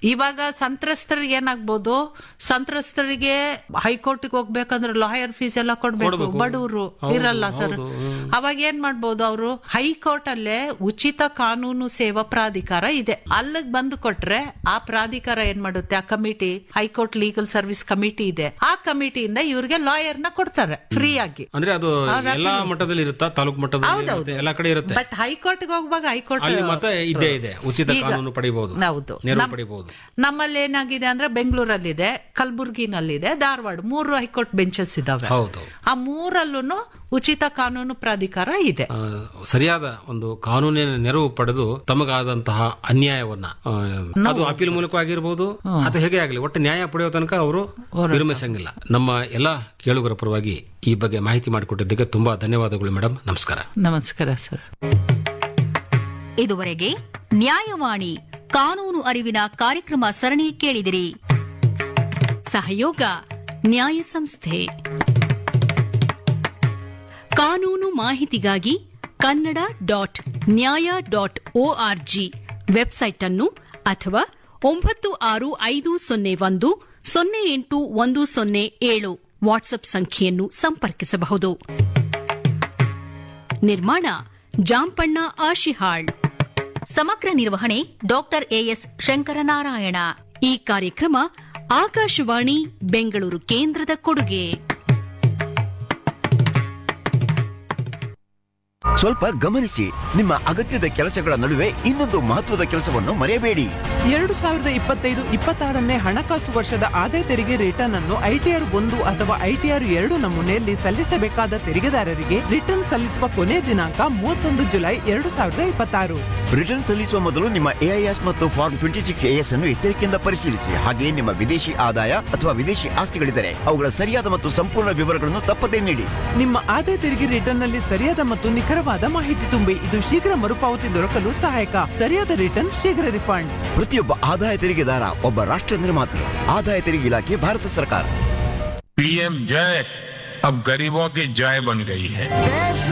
ಇವಾಗ ಸಂತ್ರಸ್ತರಿಗೆ ಏನಾಗ್ಬೋದು ಸಂತ್ರಸ್ತರಿಗೆ ಹೈಕೋರ್ಟ್ಗೆ ಹೋಗ್ಬೇಕಂದ್ರೆ ಲಾಯರ್ ಫೀಸ್ ಎಲ್ಲ ಕೊಡ್ಬೇಕು ಕೊಡ್ಬೇಕು. ಬಡವರು ಹೌದು, ಇರಲ್ಲ ಸರ್ ಹೌದು, ಹ್ಮ್. ಅವಾಗ ಏನ್ ಮಾಡ್ಬೋದು ಅವರು ಹೈಕೋರ್ಟ್ ಅಲ್ಲೇ ಉಚಿತ ಕಾನೂನು ಸೇವಾ ಪ್ರಾಧಿಕಾರ ಇದೆ ಅಲ್ಲಿಗೆ ಬಂದು ಕೊಟ್ರೆ ಆ ಪ್ರಾಧಿಕಾರ ಏನ್ ಮಾಡುತ್ತೆ ಆ committee high court legal service committee ಇದೆ ಆ ಕಮಿಟಿಯಿಂದ ಇವ್ರಿಗೆ ಲಾಯರ್ ನ ಕೊಡ್ತಾರೆ ಫ್ರೀ ಆಗಿ ಅಂದ್ರೆ ಅದು ಅವ್ರ ಎಲ್ಲಾ ಮಟ್ಟದಲ್ಲಿ ಇರುತ್ತಾ ತಾಲೂಕು ಮಟ್ಟದಲ್ಲಿ ಹೌದೌದು. ಮತ್ತೆ ಎಲ್ಲಾ ಕಡೆ ಇರುತ್ತೆ ಬಟ್ ಹೈಕೋರ್ಟ್ಗೆ ಹೋಗುವಾಗ ಹೈಕೋರ್ಟ್ ಅಲ್ಲಿ ಮತ್ತೆ ಇದ್ದೇ ಇದೆ ಉಚಿತ ಈಗ- ಕಾನೂನು ಪಡಿಬಹುದು ಹೌದು ನೆರವು ನಮ್- ಪಡಿಬಹುದು ನಮ್ಮಲ್ಲಿ ಏನಾಗಿದೆ ಅಂದ್ರೆ ಬೆಂಗಳೂರಲ್ಲಿದೆ ಕಲಬುರ್ಗಿನಲ್ಲಿದೆ ಧಾರವಾಡ ಮೂರು ಹೈಕೋರ್ಟ್ ಬೆಂಚಸ್ ಇದಾವೆ ಹೌದು ಆ ಮೂರಲ್ಲೂ ಉಚಿತ ಕಾನೂನು ಪ್ರಾಧಿಕಾರ ಇದೆ ಆ, ಸರಿಯಾದ ಒಂದು ಕಾನೂನಿನ ನೆರವು ಪಡೆದು ತಮಗಾದಂತಹ ಅನ್ಯಾಯವನ್ನ ಆ, ಅದು ಅಪೀಲ್ ಮೂಲಕ ಆಗಿರಬಹುದು ಅಥವಾ ಹೇಗೆ ಆಗಲಿ ಒಟ್ಟು ನ್ಯಾಯ ಪಡೆಯೋ ತನಕ ಅವರು ವಿರಮಿಸಂಗಿಲ್ಲ ನಮ್ಮ ಎಲ್ಲ ಕೇಳುಗರ ಪರವಾಗಿ ಈ ಬಗ್ಗೆ ಮಾಹಿತಿ ಮಾಡಿಕೊಟ್ಟಿದ್ದಕ್ಕೆ ತುಂಬಾ ಧನ್ಯವಾದಗಳು ಮೇಡಮ್ ನಮಸ್ಕಾರ ನಮಸ್ಕಾರ ಸರ್ ಇದುವರೆಗೆ ನ್ಯಾಯವಾಣಿ ಕಾನೂನು ಅರಿವಿನ ಕಾರ್ಯಕ್ರಮ ಸರಣಿ ಕೇಳಿದಿರಿ ಸಹಯೋಗ ನ್ಯಾಯ ಸಂಸ್ಥೆ ಕಾನೂನು ಮಾಹಿತಿಗಾಗಿ Kannada dot Nyaya dot ORG website ಅನ್ನು ಅಥವಾ ಒಂಬತ್ತು ಆರು ಐದು ಸೊನ್ನೆ ಒಂದು ಸೊನ್ನೆ ಎಂಟು ಒಂದು ಸೊನ್ನೆ ಏಳು ವಾಟ್ಸ್ಆಪ್ ಸಂಖ್ಯೆಯನ್ನು ಸಂಪರ್ಕಿಸಬಹುದು ನಿರ್ಮಾಣ ಜಾಂಪಣ್ಣ ಆಶಿಹಾಳ್ ಸಮಗ್ರ ನಿರ್ವಹಣೆ ಡಾಕ್ಟರ್ ಎಎಸ್ ಶಂಕರನಾರಾಯಣ ಈ ಕಾರ್ಯಕ್ರಮ ಆಕಾಶವಾಣಿ ಬೆಂಗಳೂರು ಕೇಂದ್ರದ ಕೊಡುಗೆ ಸ್ವಲ್ಪ ಗಮನಿಸಿ ನಿಮ್ಮ ಅಗತ್ಯದ ಕೆಲಸಗಳ ನಡುವೆ ಇನ್ನೊಂದು ಮಹತ್ವದ ಕೆಲಸವನ್ನು ಮರೆಯಬೇಡಿ ಎರಡು ಸಾವಿರದ ಇಪ್ಪತ್ತೈದು ಇಪ್ಪತ್ತಾರನೇ ಹಣಕಾಸು ವರ್ಷದ ಆದಾಯ ತೆರಿಗೆ ರಿಟರ್ನ್ ಅನ್ನು ಐಟಿಆರ್ ಒಂದು ಅಥವಾ ಐಟಿಆರ್ ಎರಡು ನಮೂನೆಯಲ್ಲಿ ಸಲ್ಲಿಸಬೇಕಾದ ತೆರಿಗೆದಾರರಿಗೆ ರಿಟರ್ನ್ ಸಲ್ಲಿಸುವ ಕೊನೆಯ ದಿನಾಂಕ ಮೂವತ್ತೊಂದು ಜುಲೈ ಎರಡು ಸಾವಿರದ ಇಪ್ಪತ್ತಾರು ರಿಟರ್ನ್ ಸಲ್ಲಿಸುವ ಮೊದಲು ನಿಮ್ಮ ಎಐಎಸ್ ಮತ್ತು ಫಾರ್ಮ್ ಟ್ವೆಂಟಿ ಸಿಕ್ಸ್ ಎಎಸ್ ಅನ್ನು ಎಚ್ಚರಿಕೆಯಿಂದ ಪರಿಶೀಲಿಸಿ ಹಾಗೆಯೇ ನಿಮ್ಮ ವಿದೇಶಿ ಆದಾಯ ಅಥವಾ ವಿದೇಶಿ ಆಸ್ತಿಗಳಿದ್ದರೆ ಅವುಗಳ ಸರಿಯಾದ ಮತ್ತು ಸಂಪೂರ್ಣ ವಿವರಗಳನ್ನು ತಪ್ಪದೇ ನೀಡಿ ನಿಮ್ಮ ಆದಾಯ ತೆರಿಗೆ ರಿಟರ್ನ್ ನಲ್ಲಿ ಸರಿಯಾದ ಮತ್ತು ನಿಖರವಾದ ಮಾಹಿತಿ ತುಂಬಿ ಇದು ಶೀಘ್ರ ಮರುಪಾವತಿ ದೊರಕಲು ಸಹಾಯಕ ಸರಿಯಾದ ರಿಟರ್ನ್ ಶೀಘ್ರ ರಿಫಂಡ್ ಪ್ರತಿಯೊಬ್ಬ ಆದಾಯ ತೆರಿಗೆದಾರ ಒಬ್ಬ ರಾಷ್ಟ್ರ ನಿರ್ಮಾತೃ ಆದಾಯ ತೆರಿಗೆ ಇಲಾಖೆ ಭಾರತ ಸರ್ಕಾರ पीएम जय अब गरीबों की जय बन गई है देश